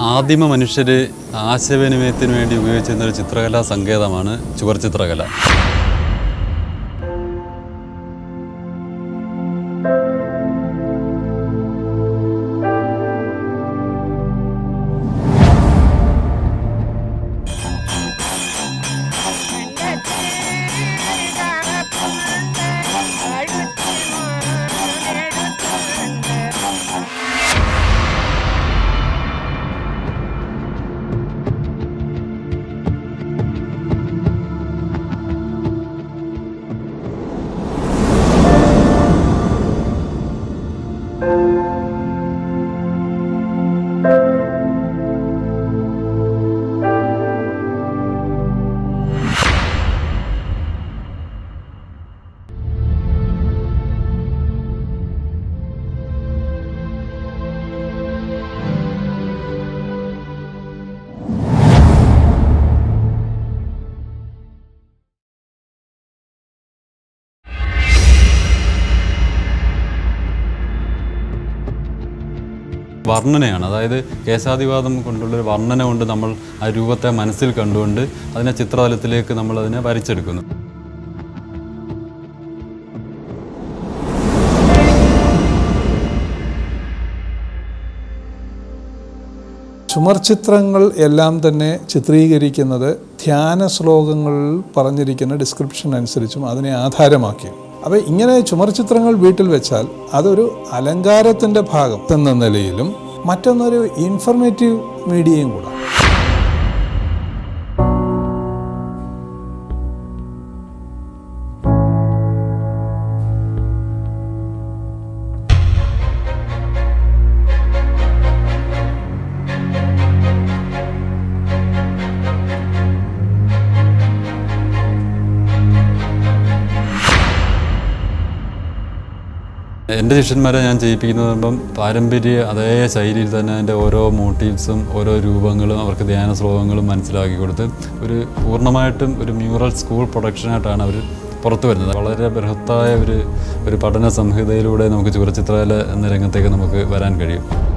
ആദിമ മനുഷ്യർ ആശയവിനിമയത്തിന് വേണ്ടി ഉപയോഗിച്ചിരുന്ന ഒരു ചിത്രകലാ സങ്കേതമാണ് ചുവർ ചിത്രകല വർണ്ണനയാണ് അതായത് കേശാതിവാദം കൊണ്ടുള്ള ഒരു വർണ്ണന കൊണ്ട് നമ്മൾ ആ രൂപത്തെ മനസ്സിൽ കണ്ടുകൊണ്ട് അതിനെ ചിത്രതലത്തിലേക്ക് നമ്മൾ അതിനെ വരച്ചെടുക്കുന്നു ചുമർചിത്രങ്ങൾ എല്ലാം തന്നെ ചിത്രീകരിക്കുന്നത് ധ്യാന ശ്ലോകങ്ങളിൽ പറഞ്ഞിരിക്കുന്ന ഡിസ്ക്രിപ്ഷൻ അനുസരിച്ചും അതിനെ ആധാരമാക്കിയും അപ്പോൾ ഇങ്ങനെ ചുമർചിത്രങ്ങൾ വീട്ടിൽ വെച്ചാൽ അതൊരു അലങ്കാരത്തിൻ്റെ ഭാഗം എന്ന നിലയിലും മറ്റൊന്നൊരു ഇൻഫർമേറ്റീവ് മീഡിയയും കൂടെ എൻ്റെ ശിഷ്യന്മാരെ ഞാൻ ചെയ്യിപ്പിക്കുന്നത് പറയുമ്പം പാരമ്പര്യ അതേ ശൈലിയിൽ തന്നെ അതിൻ്റെ ഓരോ മോട്ടീവ്സും ഓരോ രൂപങ്ങളും അവർക്ക് ധ്യാന ശ്ലോകങ്ങളും മനസ്സിലാക്കി കൊടുത്ത് ഒരു പൂർണ്ണമായിട്ടും ഒരു മ്യൂറൽ സ്കൂൾ പ്രൊഡക്ഷനായിട്ടാണ് അവർ പുറത്തു വരുന്നത് വളരെ ബൃഹത്തായ ഒരു ഒരു പഠന സംഹിതയിലൂടെ നമുക്ക് ചുവരച്ചിത്രകല എന്ന രംഗത്തേക്ക് നമുക്ക് വരാൻ കഴിയും